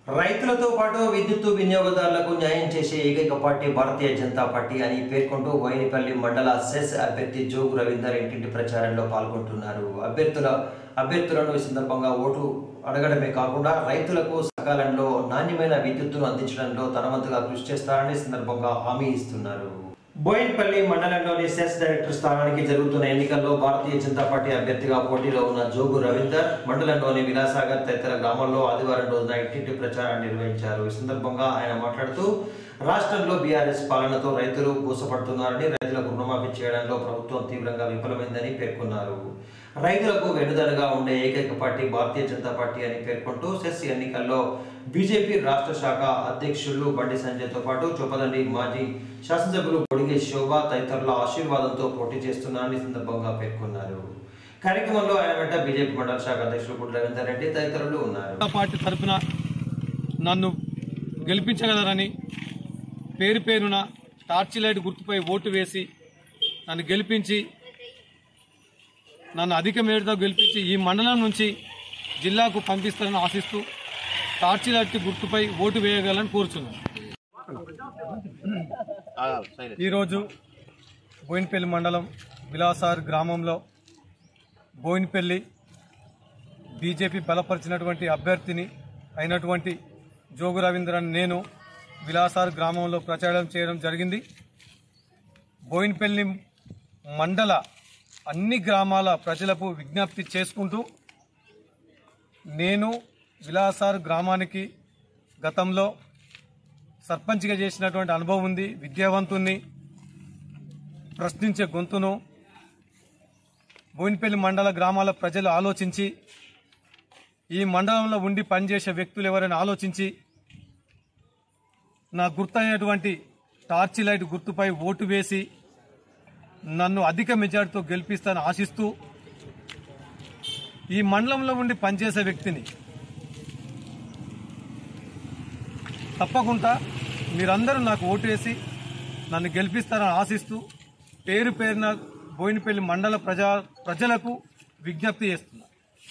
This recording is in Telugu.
రైతులతో పాటు విద్యుత్ వినియోగదారులకు న్యాయం చేసే ఏకైక పార్టీ భారతీయ జనతా పార్టీ అని పేర్కొంటూ బోయినపల్లి మండల సెస్ అభ్యర్థి జోగు రవీందర్ ఇంటింటి ప్రచారంలో పాల్గొంటున్నారు అభ్యర్థుల అభ్యర్థులను ఈ సందర్భంగా ఓటు అడగడమే కాకుండా రైతులకు సకాలంలో నాణ్యమైన విద్యుత్తును అందించడంలో తన వంతుగా కృషి చేస్తారని ఈ సందర్భంగా హామీ ఇస్తున్నారు బోయిన్పల్లి మండలంలోని సెస్ డైరెక్టర్ స్థానానికి జరుగుతున్న ఎన్నికల్లో భారతీయ జనతా పార్టీ అభ్యర్థిగా పోటీలో ఉన్న జోగు రవీందర్ మండలంలోని విలాసాగర్ తదితర గ్రామాల్లో ఆదివారం రోజున ఇంటింటి ప్రచారాన్ని నిర్వహించారు ఈ సందర్భంగా ఆయన మాట్లాడుతూ రాష్ట్రంలో బీఆర్ఎస్ పాలనతో రైతులు కూసపడుతున్నారని రైతులకు రుణమాఫీ చేయడంలో ప్రభుత్వం తీవ్రంగా విఫలమైందని పేర్కొన్నారు రైతులకు వెన్నుదనగా ఉండే ఏకైక పార్టీ భారతీయ జనతా పార్టీ అని పేర్కొంటూ సెస్ ఎన్నికల్లో బీజేపీ రాష్ట్ర శాఖ అధ్యక్షులు బండి సంజయ్తో పాటు చొప్పదండి మాజీ శాసనసభ్యులు బొడిగే శోభ తదితరుల ఆశీర్వాదంతో పోటీ చేస్తున్నారని ఈ సందర్భంగా పేర్కొన్నారు కార్యక్రమంలో ఆయన వెంట బీజేపీ మండల శాఖ అధ్యక్షులు గుడి రవీందర్ రెడ్డి తదితరులు ఉన్నారు జనతా పార్టీ తరఫున నన్ను గెలిపించగలరని పేరు పేరున టార్చ్ లైట్ గుర్తుపై ఓటు వేసి నన్ను గెలిపించి నన్ను అధిక మేరతో గెలిపించి ఈ మండలం నుంచి జిల్లాకు పంపిస్తారని ఆశిస్తూ టార్చ్ లైట్ గుర్తుపై ఓటు వేయగలని కోరుచున్నాను ఈరోజు బోయినపల్లి మండలం విలాసార్ గ్రామంలో బోయినపల్లి బీజేపీ బలపరిచినటువంటి అభ్యర్థిని అయినటువంటి జోగు రవీంద్రన్ నేను విలాసార్ గ్రామంలో ప్రచారం చేయడం జరిగింది బోయినపల్లి మండల అన్ని గ్రామాల ప్రజలకు విజ్ఞప్తి చేసుకుంటూ నేను విలాసార్ గ్రామానికి గతంలో సర్పంచ్గా చేసినటువంటి అనుభవం ఉంది విద్యావంతుణ్ణి ప్రశ్నించే గొంతును బోయినపల్లి మండల గ్రామాల ప్రజలు ఆలోచించి ఈ మండలంలో ఉండి పనిచేసే వ్యక్తులు ఎవరైనా ఆలోచించి నా గుర్తైనటువంటి టార్చ్ లైట్ గుర్తుపై ఓటు వేసి నన్ను అధిక మెజార్టీతో గెలిపిస్తానని ఆశిస్తూ ఈ మండలంలో ఉండి పనిచేసే వ్యక్తిని తప్పకుండా మీరందరూ నాకు ఓటు వేసి నన్ను గెలిపిస్తారని ఆశిస్తూ పేరు పేరున బోయినపల్లి మండల ప్రజా ప్రజలకు విజ్ఞప్తి చేస్తున్నా